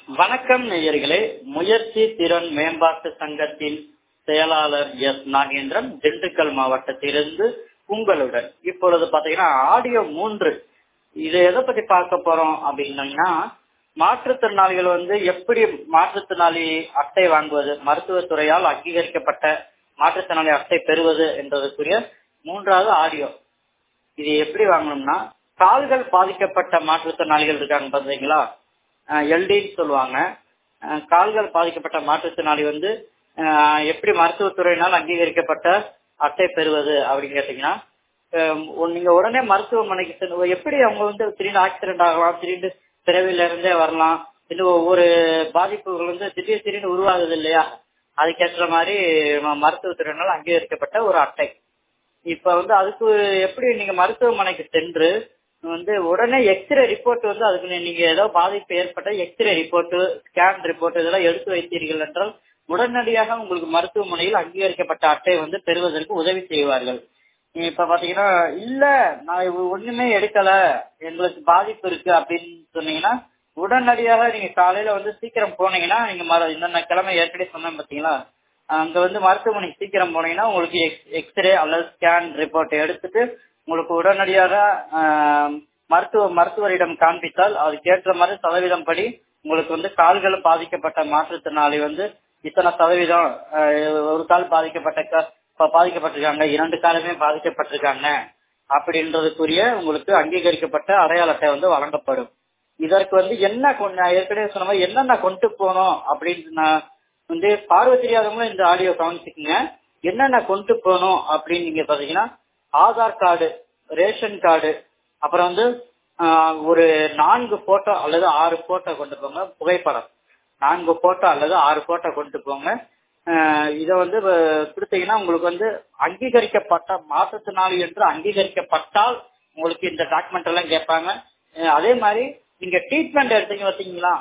வணக்கம் நேயர்களே முயற்சி திறன் மேம்பாட்டு சங்கத்தின் செயலாளர் எஸ் நாகேந்திரன் திண்டுக்கல் மாவட்டத்திலிருந்து உங்களுடன் இப்பொழுது பாத்தீங்கன்னா ஆடியோ மூன்று இது எதை பத்தி பார்க்க போறோம் அப்படின்னீங்கன்னா மாற்றுத்திறனாளிகள் வந்து எப்படி மாற்றுத்திறனாளி அட்டை வாங்குவது மருத்துவத்துறையால் அங்கீகரிக்கப்பட்ட மாற்றுத்திறனாளி அட்டை பெறுவது என்பதற்குரிய மூன்றாவது ஆடியோ இது எப்படி வாங்கணும்னா கால்கள் பாதிக்கப்பட்ட மாற்றுத்திறனாளிகள் இருக்காங்க பாத்தீங்களா எல்டின்னு சொல்லுவாங்க அஹ் கால்கள் பாதிக்கப்பட்ட மாற்றுத்திறனாளி வந்து அஹ் எப்படி மருத்துவத்துறையினால் அங்கீகரிக்கப்பட்ட அட்டை பெறுவது அப்படின்னு கேட்டீங்கன்னா அஹ் உ- நீங்க உடனே மருத்துவமனைக்கு சென்று எப்படி அவங்க வந்து திடீர்னு ஆக்சிடென்ட் ஆகலாம் திடீர்னு பிறவில இருந்தே வரலாம் இன்னும் ஒவ்வொரு பாதிப்புகள் வந்து திடீர் திடீர்னு உருவாகுது இல்லையா அதுக்கேற்ற மாதிரி ம- மருத்துவத்துறையினால் அங்கீகரிக்கப்பட்ட ஒரு அட்டை இப்ப வந்து அதுக்கு எப்படி நீங்க மருத்துவமனைக்கு சென்று வந்து உடனே எக்ஸ்ரே ரிப்போர்ட் வந்து அதுக்கு நீங்க ஏதோ பாதிப்பு ஏற்பட்ட எக்ஸ்ரே ரிப்போர்ட் ஸ்கேன் ரிப்போர்ட் இதெல்லாம் எடுத்து வைத்தீர்கள் என்றால் உடனடியாக உங்களுக்கு மருத்துவமனையில் அங்கீகரிக்கப்பட்ட அட்டை வந்து பெறுவதற்கு உதவி செய்வார்கள் இப்ப பாத்தீங்கன்னா இல்ல நான் இது ஒண்ணுமே எடுக்கல எங்களுக்கு பாதிப்பு இருக்கு அப்படின்னு சொன்னீங்கன்னா உடனடியாக நீங்க காலையில வந்து சீக்கிரம் போனீங்கன்னா நீங்க மர- இந்த கிழமை ஏற்கனவே சொன்னேன் பாத்தீங்களா அங்க வந்து மருத்துவமனைக்கு சீக்கிரம் போனீங்கன்னா உங்களுக்கு எக்ஸ்ரே அல்லது ஸ்கேன் ரிப்போர்ட் எடுத்துட்டு உங்களுக்கு உடனடியாக ஆஹ், மருத்துவ மருத்துவரிடம் காண்பித்தால் அதுக்கேற்ற மாதிரி சதவீதம் படி உங்களுக்கு வந்து கால்கள் பாதிக்கப்பட்ட மாற்றுத்திறனாளி வந்து இத்தனை சதவீதம் ஆஹ், ஒரு கால் பாதிக்கப்பட்ட கா- பா- பாதிக்கப்பட்டிருக்காங்க இரண்டு காலுமே பாதிக்கப்பட்டிருக்காங்க அப்படின்றதுக்குரிய உங்களுக்கு அங்கீகரிக்கப்பட்ட அடையாள அட்டை வந்து வழங்கப்படும் இதற்கு வந்து என்ன கொண்டு நான் ஏற்கனவே சொன்ன மாதிரி என்னென்ன கொண்டு போனோம் அப்படின்னு நான் வந்து பார்வை தெரியாதவங்களும் இந்த ஆடியோ கவனிச்சுக்குங்க என்னென்ன கொண்டு போகணும் அப்படின்னு நீங்க பாத்தீங்கன்னா ஆதார் கார்டு ரேஷன் கார்டு அப்புறம் வந்து ஆஹ், ஒரு நான்கு போட்டோ அல்லது ஆறு போட்டோ கொண்டு போங்க புகைப்படம் நான்கு போட்டோ அல்லது ஆறு போட்டோ கொண்டு போங்க ஆஹ், இதை வந்து வ- கொடுத்தீங்கன்னா உங்களுக்கு வந்து அங்கீகரிக்கப்பட்ட மாற்றுத்திறனாளி என்று அங்கீகரிக்கப்பட்டால் உங்களுக்கு இந்த டாக்குமெண்ட் எல்லாம் கேட்பாங்க ஆஹ், அதே மாதிரி நீங்க ட்ரீட்மெண்ட் எடுத்தீங்க பார்த்தீங்களா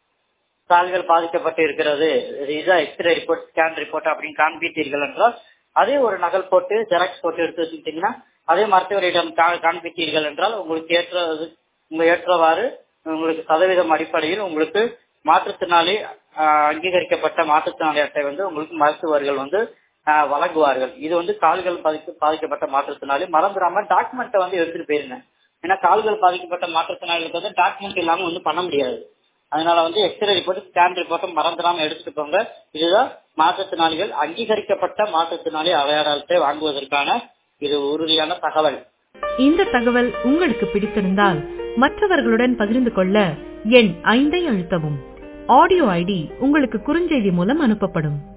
கால்கள் பாதிக்கப்பட்டு இருக்கிறது இதுதான் எக்ஸ்ரே ரிப்போர்ட் ஸ்கேன் ரிப்போர்ட் அப்படின்னு காண்பித்தீர்கள் என்றால் அதே ஒரு நகல் போட்டு ஜெராக்ஸ் போட்டு எடுத்து வச்சுக்கிட்டீங்கன்னா அதே மருத்துவரிடம் கா- காண்பித்தீர்கள் என்றால் உங்களுக்கு ஏற்றது உங்க ஏற்றவாறு உங்களுக்கு சதவீதம் அடிப்படையில் உங்களுக்கு மாற்றுத்திறனாளி ஆஹ், அங்கீகரிக்கப்பட்ட மாற்றுத்திறனாளி அட்டை வந்து உங்களுக்கு மருத்துவர்கள் வந்து ஆஹ், வழங்குவார்கள் இது வந்து கால்கள் பாதிக்க பாதிக்கப்பட்ட மாற்றுத்திறனாளி மறந்துடாம டாக்குமெண்ட்டை வந்து எடுத்துட்டு போயிருங்க ஏன்னா கால்கள் பாதிக்கப்பட்ட மாற்றுத்திறனாளிகளுக்கு வந்து டாக்குமெண்ட் இல்லாம வந்து பண்ண முடியாது அதனால வந்து எக்ஸ்ரே ரிப்போர்ட் ஸ்கேன் ரிப்போர்ட்டும் மறந்துடாம எடுத்துட்டு போங்க இதுதான் மாற்றுத்திறனாளிகள் அங்கீகரிக்கப்பட்ட மாற்றுத்திறனாளி அடையாளத்தை வாங்குவதற்கான இது உறுதியான தகவல் இந்த தகவல் உங்களுக்கு பிடித்திருந்தால் மற்றவர்களுடன் பகிர்ந்து கொள்ள எண் ஐந்தை அழுத்தவும் ஆடியோ ஐடி உங்களுக்கு குறுஞ்செய்தி மூலம் அனுப்பப்படும்